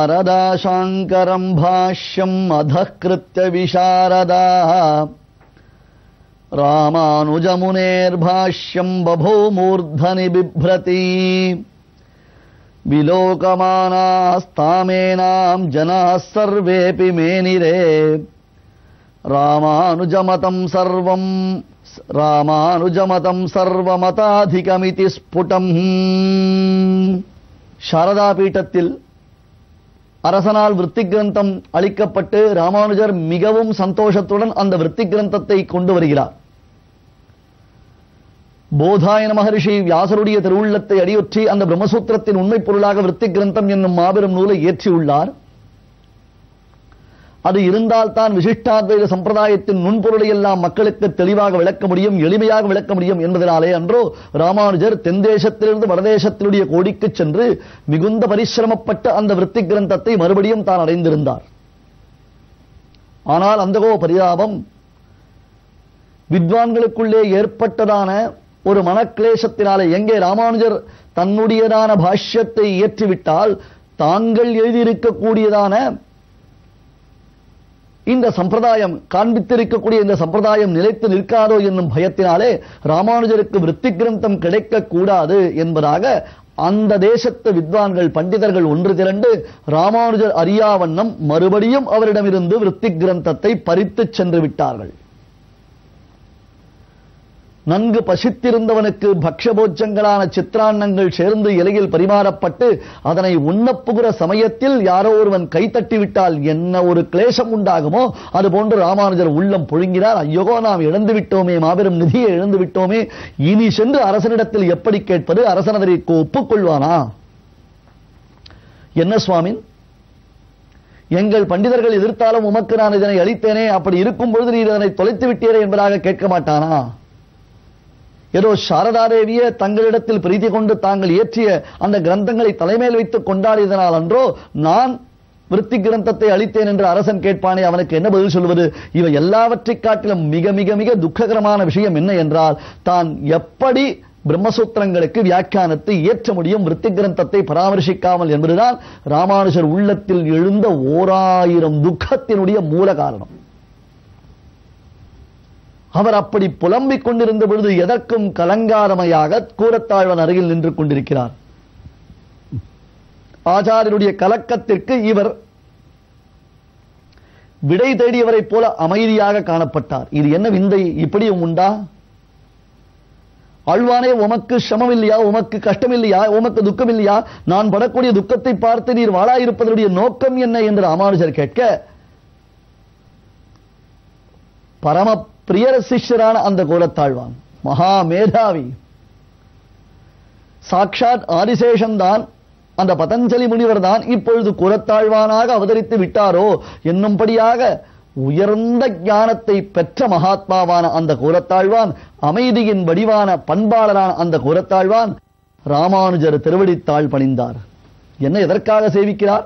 शारदा शाङ्करम् भाष्यम् अधः कृत्य विशारदा रामानुजमुनेर्भाष्यम् बभो मूर्धनि बिभ्रति विलोकमानास्तामेनाम् जनाः सर्वेऽपि मेनिरे ராமானுஜமதம் சர்வம் ராமானுஜமதம் சர்வமதாதிகமிதி ஸ்புடம் சாரதா பீட்டத்தில் அரசனால் விருத்தி கிரந்தம் அளிக்கப்பட்டு ராமானுஜர் மிகவும் சந்தோஷத்துடன் அந்த விருத்தி கிரந்தத்தை கொண்டு வருகிறார் போதாயன மகரிஷி வியாசருடைய திருவுள்ளத்தை அடியொற்றி அந்த பிரம்மசூத்திரத்தின் உண்மை பொருளாக விருத்தி கிரந்தம் என்னும் மாபெரும் நூலை இயற்றியுள்ளார் அது இருந்தால்தான் விசிஷ்டாத்வைத சம்பிரதாயத்தின் நுண்பொருளை எல்லாம் மக்களுக்கு தெளிவாக விளக்க முடியும் எளிமையாக விளக்க முடியும் என்பதனாலே அன்றோ ராமானுஜர் தென்தேசத்திலிருந்து வடதேசத்தினுடைய கோடிக்கு சென்று மிகுந்த பரிசிரமப்பட்ட அந்த விருத்தி கிரந்தத்தை மறுபடியும் தான் அடைந்திருந்தார் ஆனால் அந்தகோ பரிதாபம் வித்வான்களுக்குள்ளே ஏற்பட்டதான ஒரு மனக்லேசத்தினாலே எங்கே ராமானுஜர் தன்னுடையதான பாஷ்யத்தை இயற்றிவிட்டால் தாங்கள் எழுதியிருக்கக்கூடியதான இந்த சம்பிரதாயம் காண்பித்திருக்கக்கூடிய இந்த சம்பிரதாயம் நிலைத்து நிற்காதோ என்னும் பயத்தினாலே ராமானுஜருக்கு விருத்தி கிரந்தம் கிடைக்க கூடாது என்பதாக அந்த தேசத்து வித்வான்கள் பண்டிதர்கள் ஒன்று திரண்டு ராமானுஜர் அறியாவண்ணம் மறுபடியும் அவரிடமிருந்து விருத்தி கிரந்தத்தை பறித்துச் சென்று விட்டார்கள் நன்கு பசித்திருந்தவனுக்கு பக்ஷபோஜங்களான சித்திரான்னங்கள் சேர்ந்து இலையில் பரிமாறப்பட்டு அதனை உண்ணப்புகிற சமயத்தில் யாரோ ஒருவன் கைத்தட்டி விட்டால் என்ன ஒரு கிளேசம் உண்டாகுமோ அது போன்று ராமானுஜர் உள்ளம் பொழுங்கினார் ஐயோ நாம் இழந்து விட்டோமே மாபெரும் நிதியை இழந்து விட்டோமே இனி சென்று அரசனிடத்தில் எப்படி கேட்பது அரசன் அதனை ஒப்புக்கொள்வானா என்ன சுவாமின் எங்கள் பண்டிதர்கள் எதிர்த்தாலும் உமக்கு நான் இதனை அளித்தேனே அப்படி இருக்கும் பொழுது நீர் இதனை தொலைத்து விட்டீரே என்பதாக கேட்க மாட்டானா ஏதோ சாரதாதேவியே தங்களிடத்தில் பிரீதி கொண்டு தாங்கள் இயற்றிய அந்த கிரந்தங்களை தலைமையில் வைத்து கொண்டாடியதனால் அன்றோ நான் விருத்தி கிரந்தத்தை அளித்தேன் என்று அரசன் கேட்பானே அவனுக்கு என்ன பதில் சொல்வது இவை எல்லாவற்றை காட்டிலும் மிக மிக மிக துக்ககரமான விஷயம் என்ன என்றால் தான் எப்படி பிரம்மசூத்திரங்களுக்கு வியாக்கியானத்தை இயற்ற முடியும் விருத்தி கிரந்தத்தை பராமரிசிக்காமல் என்பதுதான் ராமானுஜர் உள்ளத்தில் எழுந்த ஓராயிரம் துக்கத்தினுடைய மூல காரணம் அவர் அப்படி புலம்பிக் கொண்டிருந்த பொழுது எதற்கும் கலங்காரமையாக கூரத்தாழ்வன் அருகில் நின்று கொண்டிருக்கிறார் ஆச்சாரியருடைய கலக்கத்திற்கு இவர் விடை தேடியவரைப் போல அமைதியாக காணப்பட்டார் இது என்ன விந்தை இப்படியும் உண்டா ஆழ்வானே உமக்கு சிரமம் இல்லையா உமக்கு கஷ்டம் இல்லையா உமக்கு துக்கம் இல்லையா நான் படக்கூடிய துக்கத்தை பார்த்து நீர் வாழாயிருப்பதனுடைய நோக்கம் என்ன என்று ராமானுஜர் கேட்க பரம பிரியர சிஷ்யரான அந்த கோலத்தாழ்வான் மகா மேதாவி சாட்சாத் ஆதிசேஷன் தான் அந்த பதஞ்சலி முனிவர் தான் இப்பொழுது குலத்தாழ்வானாக அவதரித்து விட்டாரோ என்னும்படியாக உயர்ந்த ஞானத்தை பெற்ற மகாத்மாவான அந்த கூரத்தாழ்வான் அமைதியின் வடிவான பண்பாளரான அந்த கூரத்தாழ்வான் ராமானுஜர் திருவடித்தாள் பணிந்தார் என்ன எதற்காக சேவிக்கிறார்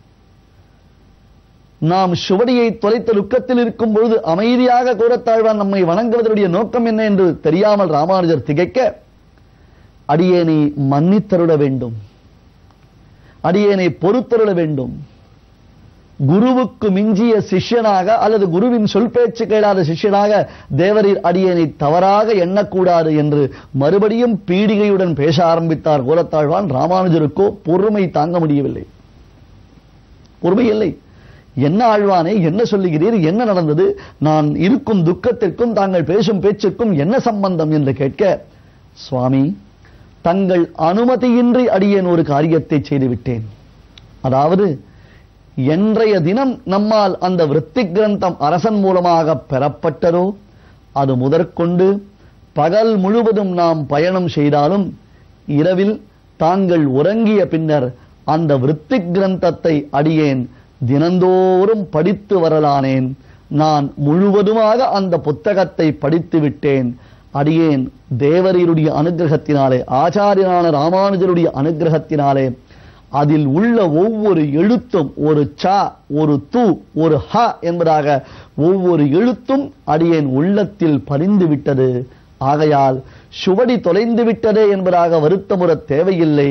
நாம் சுவடியை தொலைத்த துக்கத்தில் இருக்கும் பொழுது அமைதியாக கூறத்தாழ்வான் நம்மை வணங்குவதனுடைய நோக்கம் என்ன என்று தெரியாமல் ராமானுஜர் திகைக்க அடியேனை மன்னித்தருள வேண்டும் அடியேனை பொறுத்தருள வேண்டும் குருவுக்கு மிஞ்சிய சிஷ்யனாக அல்லது குருவின் சொல் பேச்சு கேளாத சிஷ்யனாக தேவரீர் அடியேனை தவறாக எண்ணக்கூடாது என்று மறுபடியும் பீடிகையுடன் பேச ஆரம்பித்தார் கோலத்தாழ்வான் ராமானுஜருக்கோ பொறுமை தாங்க முடியவில்லை பொறுமை இல்லை என்ன ஆழ்வானே என்ன சொல்லுகிறீர் என்ன நடந்தது நான் இருக்கும் துக்கத்திற்கும் தாங்கள் பேசும் பேச்சுக்கும் என்ன சம்பந்தம் என்று கேட்க சுவாமி தங்கள் அனுமதியின்றி அடியேன் ஒரு காரியத்தை செய்துவிட்டேன் அதாவது என்றைய தினம் நம்மால் அந்த விருத்தி கிரந்தம் அரசன் மூலமாக பெறப்பட்டதோ அது முதற்கொண்டு பகல் முழுவதும் நாம் பயணம் செய்தாலும் இரவில் தாங்கள் உறங்கிய பின்னர் அந்த விருத்தி கிரந்தத்தை அடியேன் தினந்தோறும் படித்து வரலானேன் நான் முழுவதுமாக அந்த புத்தகத்தை படித்து விட்டேன் அடியேன் தேவரீருடைய அனுகிரகத்தினாலே ஆச்சாரியனான ராமானுஜருடைய அனுகிரகத்தினாலே அதில் உள்ள ஒவ்வொரு எழுத்தும் ஒரு ச ஒரு து ஒரு ஹ என்பதாக ஒவ்வொரு எழுத்தும் அடியேன் உள்ளத்தில் பதிந்து விட்டது ஆகையால் சுவடி தொலைந்து விட்டதே என்பதாக வருத்தமுற தேவையில்லை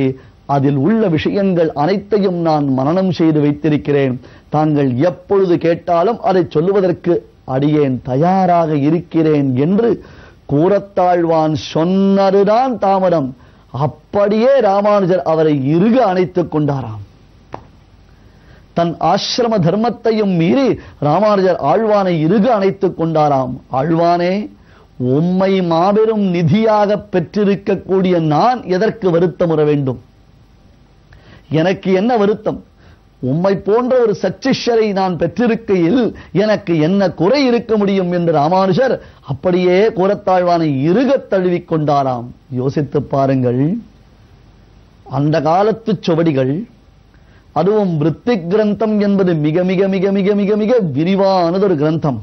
அதில் உள்ள விஷயங்கள் அனைத்தையும் நான் மனனம் செய்து வைத்திருக்கிறேன் தாங்கள் எப்பொழுது கேட்டாலும் அதை சொல்லுவதற்கு அடியேன் தயாராக இருக்கிறேன் என்று கூறத்தாழ்வான் சொன்னதுதான் தாமதம் அப்படியே ராமானுஜர் அவரை இறுக அணைத்துக் கொண்டாராம் தன் ஆசிரம தர்மத்தையும் மீறி ராமானுஜர் ஆழ்வானை இறுக அணைத்துக் கொண்டாராம் ஆழ்வானே உம்மை மாபெரும் நிதியாக பெற்றிருக்கக்கூடிய நான் எதற்கு வருத்தமுற வேண்டும் எனக்கு என்ன வருத்தம் உம்மை போன்ற ஒரு சச்சிஷ்யரை நான் பெற்றிருக்கையில் எனக்கு என்ன குறை இருக்க முடியும் என்று ராமானுஜர் அப்படியே கூறத்தாழ்வானை இறுகத் தழுவிக் கொண்டாராம் யோசித்து பாருங்கள் அந்த காலத்து சுவடிகள் அதுவும் விருத்தி கிரந்தம் என்பது மிக மிக மிக மிக மிக மிக விரிவானது ஒரு கிரந்தம்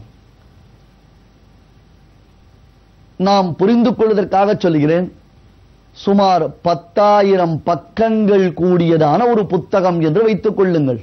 நாம் புரிந்து கொள்வதற்காக சொல்கிறேன் சுமார் பத்தாயிரம் பக்கங்கள் கூடியதான ஒரு புத்தகம் என்று வைத்துக் கொள்ளுங்கள்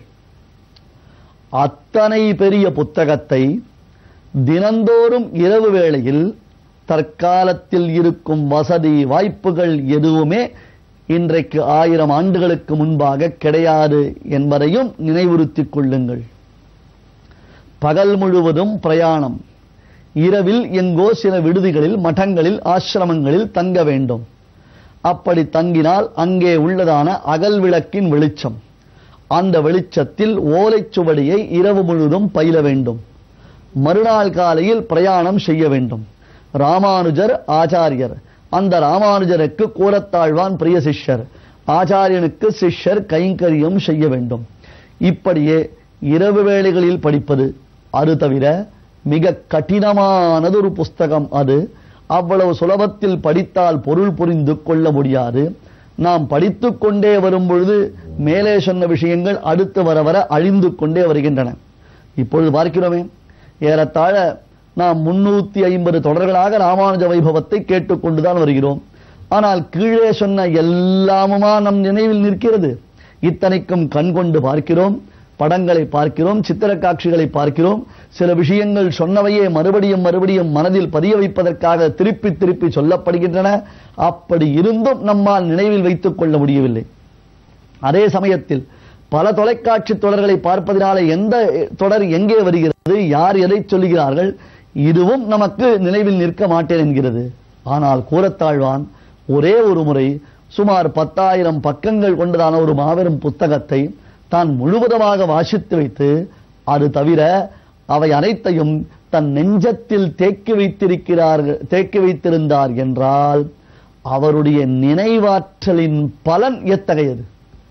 அத்தனை பெரிய புத்தகத்தை தினந்தோறும் இரவு வேளையில் தற்காலத்தில் இருக்கும் வசதி வாய்ப்புகள் எதுவுமே இன்றைக்கு ஆயிரம் ஆண்டுகளுக்கு முன்பாக கிடையாது என்பதையும் நினைவுறுத்திக் கொள்ளுங்கள் பகல் முழுவதும் பிரயாணம் இரவில் எங்கோ சில விடுதிகளில் மഠங்களில் ஆசிரமங்களில் தங்க வேண்டும் அப்படி தங்கினால் அங்கே உள்ளதான அகல் விளக்கின் வெளிச்சம் அந்த வெளிச்சத்தில் ஓலைச்சுவடியை இரவு முழுவதும் பயில வேண்டும் மறுநாள் காலையில் பிரயாணம் செய்ய வேண்டும் ராமானுஜர் ஆச்சாரியர் அந்த ராமானுஜருக்கு கூறத்தாழ்வான் பிரிய சிஷ்யர் ஆச்சாரியனுக்கு சிஷ்யர் கைங்கரியம் செய்ய வேண்டும் இப்படியே இரவு வேளைகளில் படிப்பது அது தவிர மிக கடினமானது ஒரு புஸ்தகம் அது அவ்வளவு சுலபத்தில் படித்தால் பொருள் புரிந்து கொள்ள முடியாது நாம் படித்துக் கொண்டே வரும் பொழுது மேலே சொன்ன விஷயங்கள் அடுத்து வர வர அழிந்து கொண்டே வருகின்றன இப்பொழுது பார்க்கிறோமே ஏறத்தாழ நாம் முன்னூத்தி ஐம்பது தொடர்களாக ராமானுஜ வைபவத்தை கேட்டுக்கொண்டுதான் வருகிறோம் ஆனால் கீழே சொன்ன எல்லாமுமா நம் நினைவில் நிற்கிறது இத்தனைக்கும் கண் கொண்டு பார்க்கிறோம் படங்களை பார்க்கிறோம் சித்திர காட்சிகளை பார்க்கிறோம் சில விஷயங்கள் சொன்னவையே மறுபடியும் மறுபடியும் மனதில் பதிய வைப்பதற்காக திருப்பி திருப்பி சொல்லப்படுகின்றன அப்படி இருந்தும் நம்மால் நினைவில் வைத்துக் கொள்ள முடியவில்லை அதே சமயத்தில் பல தொலைக்காட்சி தொடர்களை பார்ப்பதனால எந்த தொடர் எங்கே வருகிறது யார் எதை சொல்லுகிறார்கள் இதுவும் நமக்கு நினைவில் நிற்க மாட்டேன் என்கிறது ஆனால் கூறத்தாழ்வான் ஒரே ஒரு முறை சுமார் பத்தாயிரம் பக்கங்கள் கொண்டதான ஒரு மாபெரும் புத்தகத்தை தான் முழுவதுமாக வாசித்து வைத்து அது தவிர அவை அனைத்தையும் தன் நெஞ்சத்தில் தேக்கி வைத்திருக்கிறார்கள் தேக்கி வைத்திருந்தார் என்றால் அவருடைய நினைவாற்றலின் பலன் எத்தகையது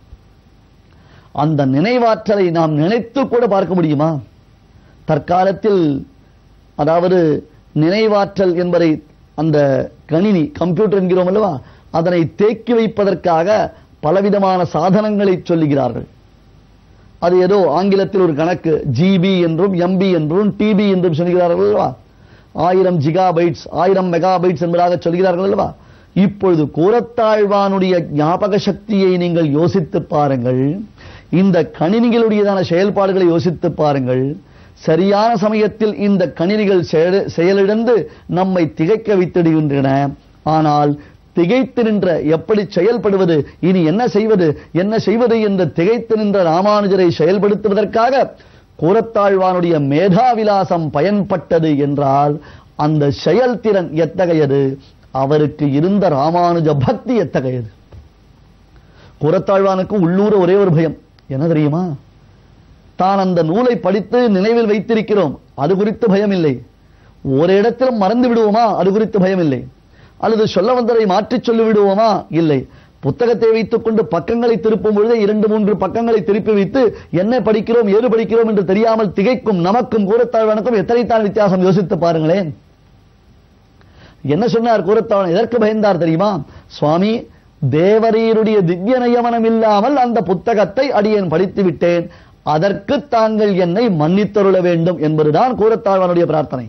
அந்த நினைவாற்றலை நாம் நினைத்து கூட பார்க்க முடியுமா தற்காலத்தில் அதாவது நினைவாற்றல் என்பதை அந்த கணினி கம்ப்யூட்டர் என்கிறோம் அல்லவா அதனை தேக்கி வைப்பதற்காக பலவிதமான சாதனங்களை சொல்லுகிறார்கள் அது ஏதோ ஆங்கிலத்தில் ஒரு கணக்கு ஜிபி என்றும் எம்பி என்றும் டிபி என்றும் சொல்கிறார்கள் அல்லவா ஆயிரம் ஜிகாபைட்ஸ் ஆயிரம் மெகாபைட்ஸ் என்பதாக சொல்கிறார்கள் அல்லவா இப்பொழுது கூறத்தாழ்வானுடைய ஞாபக சக்தியை நீங்கள் யோசித்து பாருங்கள் இந்த கணினிகளுடையதான செயல்பாடுகளை யோசித்து பாருங்கள் சரியான சமயத்தில் இந்த கணினிகள் செயல- செயலிழந்து நம்மை திகைக்க வைத்திடுகின்றன ஆனால் திகைத்து நின்ற எப்படி செயல்படுவது இனி என்ன செய்வது என்ன செய்வது என்று திகைத்து நின்ற ராமானுஜரை செயல்படுத்துவதற்காக கூறத்தாழ்வானுடைய மேதாவிலாசம் பயன்பட்டது என்றால் அந்த செயல்திறன் எத்தகையது அவருக்கு இருந்த ராமானுஜ பக்தி எத்தகையது கூறத்தாழ்வானுக்கு உள்ளூர ஒரே ஒரு பயம் என்ன தெரியுமா தான் அந்த நூலை படித்து நினைவில் வைத்திருக்கிறோம் அது குறித்து பயம் இல்லை ஒரு இடத்திலும் மறந்து விடுவோமா அது குறித்து பயம் இல்லை அல்லது சொல்ல வந்ததை மாற்றிச் சொல்லி விடுவோமா இல்லை புத்தகத்தை வைத்துக் கொண்டு பக்கங்களை திருப்பும் பொழுதே இரண்டு மூன்று பக்கங்களை திருப்பி வைத்து என்ன படிக்கிறோம் ஏது படிக்கிறோம் என்று தெரியாமல் திகைக்கும் நமக்கும் கூறத்தாழ்வானுக்கும் எத்தனைத்தான் வித்தியாசம் யோசித்து பாருங்களேன் என்ன சொன்னார் கூறத்தாழ்வன் எதற்கு பயந்தார் தெரியுமா சுவாமி தேவரீருடைய திவ்ய நியமனம் இல்லாமல் அந்த புத்தகத்தை அடியேன் படித்து விட்டேன் அதற்கு தாங்கள் என்னை மன்னித்தருள வேண்டும் என்பதுதான் கூறத்தாழ்வானுடைய பிரார்த்தனை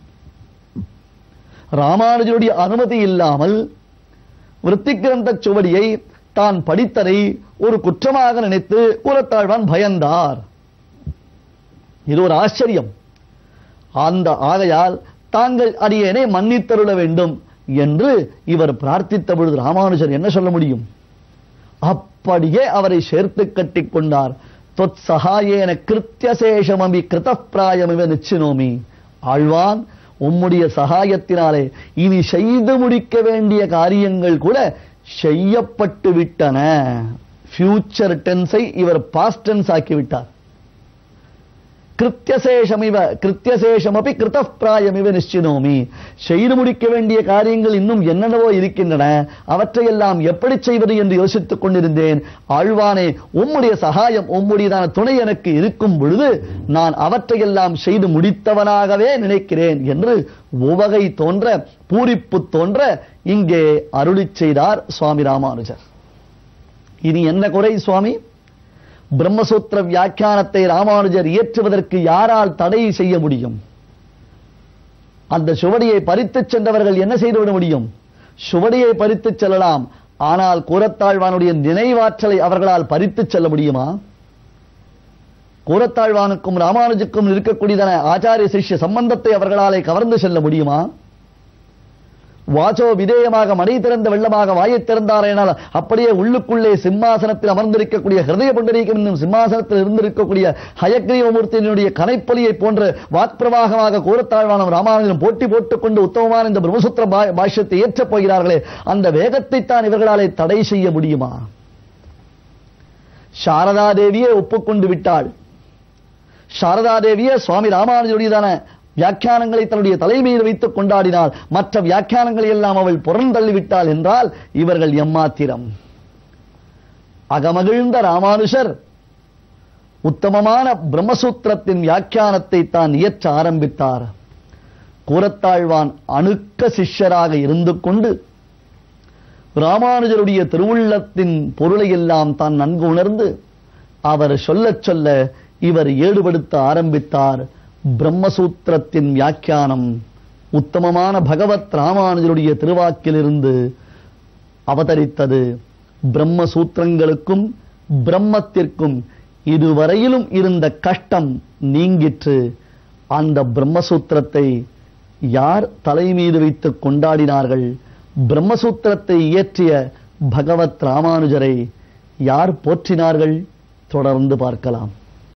ராமானுஜருடைய அனுமதி இல்லாமல் விருத்தி கிரந்த சுவடியை தான் படித்ததை ஒரு குற்றமாக நினைத்து கூறத்தாழ்வான் பயந்தார் இது ஒரு ஆச்சரியம் அந்த ஆகையால் தாங்கள் அடியேனை மன்னித்தருள வேண்டும் என்று இவர் பிரார்த்தித்த பொழுது ராமானுஜர் என்ன சொல்ல முடியும் அப்படியே அவரை சேர்த்து கட்டிக் கொண்டார் தொத் சகாயேன கிருத்தியசேஷமபி கிருதப்பிராயமிவ நிச்சினோமி ஆழ்வான் உம்முடைய சகாயத்தினாலே இனி செய்து முடிக்க வேண்டிய காரியங்கள் கூட செய்யப்பட்டு விட்டன ஃபியூச்சர் டென்ஸை இவர் பாஸ்ட் டென்ஸ் ஆக்கிவிட்டார் கிருத்தியசேஷமிவ கிருத்தியசேஷமபி கிருதப்பிராயமிவ நிச்சினோமி செய்து முடிக்க வேண்டிய காரியங்கள் இன்னும் என்னென்னவோ இருக்கின்றன அவற்றையெல்லாம் எப்படி செய்வது என்று யோசித்துக் கொண்டிருந்தேன் ஆழ்வானே உம்முடைய சகாயம் உம்முடையதான துணை எனக்கு இருக்கும் பொழுது நான் அவற்றையெல்லாம் செய்து முடித்தவனாகவே நினைக்கிறேன் என்று உவகை தோன்ற பூரிப்பு தோன்ற இங்கே அருளிச் செய்தார் சுவாமி ராமானுஜர் இனி என்ன குறை சுவாமி பிரம்மசூத்திர வியாக்கியானத்தை ராமானுஜர் இயற்றுவதற்கு யாரால் தடை செய்ய முடியும் அந்த சுவடியை பறித்துச் சென்றவர்கள் என்ன செய்துவிட முடியும் சுவடியை பறித்துச் செல்லலாம் ஆனால் கூரத்தாழ்வானுடைய நினைவாற்றலை அவர்களால் பறித்துச் செல்ல முடியுமா கூரத்தாழ்வானுக்கும் ராமானுஜுக்கும் இருக்கக்கூடியதான ஆச்சாரிய சிஷ்ய சம்பந்தத்தை அவர்களாலே கவர்ந்து செல்ல முடியுமா வாசோ விதேயமாக மடை திறந்த வெள்ளமாக வாயைத் திறந்தாரேனால் அப்படியே உள்ளுக்குள்ளே சிம்மாசனத்தில் அமர்ந்திருக்கக்கூடிய ஹிருதய புண்டரீகம் என்னும் சிம்மாசனத்தில் இருந்திருக்கக்கூடிய ஹயக்ரீவமூர்த்தியினுடைய கனைப்பொலியை போன்ற வாக்பிரவாகமாக கூறத்தாழ்வானம் ராமானுஜன் போட்டி போட்டுக் கொண்டு உத்தமமான இந்த பிரம்மசூத்திர பா- பாஷ்யத்தை ஏற்றப் போகிறார்களே அந்த வேகத்தைத்தான் இவர்களாலே தடை செய்ய முடியுமா சாரதா தேவியே ஒப்புக்கொண்டு விட்டாள் சாரதா தேவியே சுவாமி ராமானுஜருடையதான வியாக்கியானங்களை தன்னுடைய தலைமையில் வைத்துக் கொண்டாடினாள் மற்ற வியாக்கியானங்களை எல்லாம் அவள் புறந்தள்ளிவிட்டாள் என்றால் இவர்கள் எம்மாத்திரம் அகமகிழ்ந்த ராமானுஷர் உத்தமமான பிரம்மசூத்திரத்தின் வியாக்கியானத்தை தான் இயற்ற ஆரம்பித்தார் கூரத்தாழ்வான் அணுக்க சிஷ்யராக இருந்து கொண்டு ராமானுஜருடைய திருவுள்ளத்தின் பொருளை எல்லாம் தான் நன்கு உணர்ந்து அவர் சொல்லச் சொல்ல இவர் ஈடுபடுத்த ஆரம்பித்தார் பிரம்மசூத்திரத்தின் வியாக்கியானம் உத்தமமான பகவத் ராமானுஜருடைய திருவாக்கிலிருந்து அவதரித்தது பிரம்மசூத்திரங்களுக்கும் பிரம்மத்திற்கும் இதுவரையிலும் இருந்த கஷ்டம் நீங்கிற்று அந்த பிரம்மசூத்திரத்தை யார் தலை மீது வைத்து கொண்டாடினார்கள் பிரம்மசூத்திரத்தை இயற்றிய பகவத் ராமானுஜரை யார் போற்றினார்கள் தொடர்ந்து பார்க்கலாம்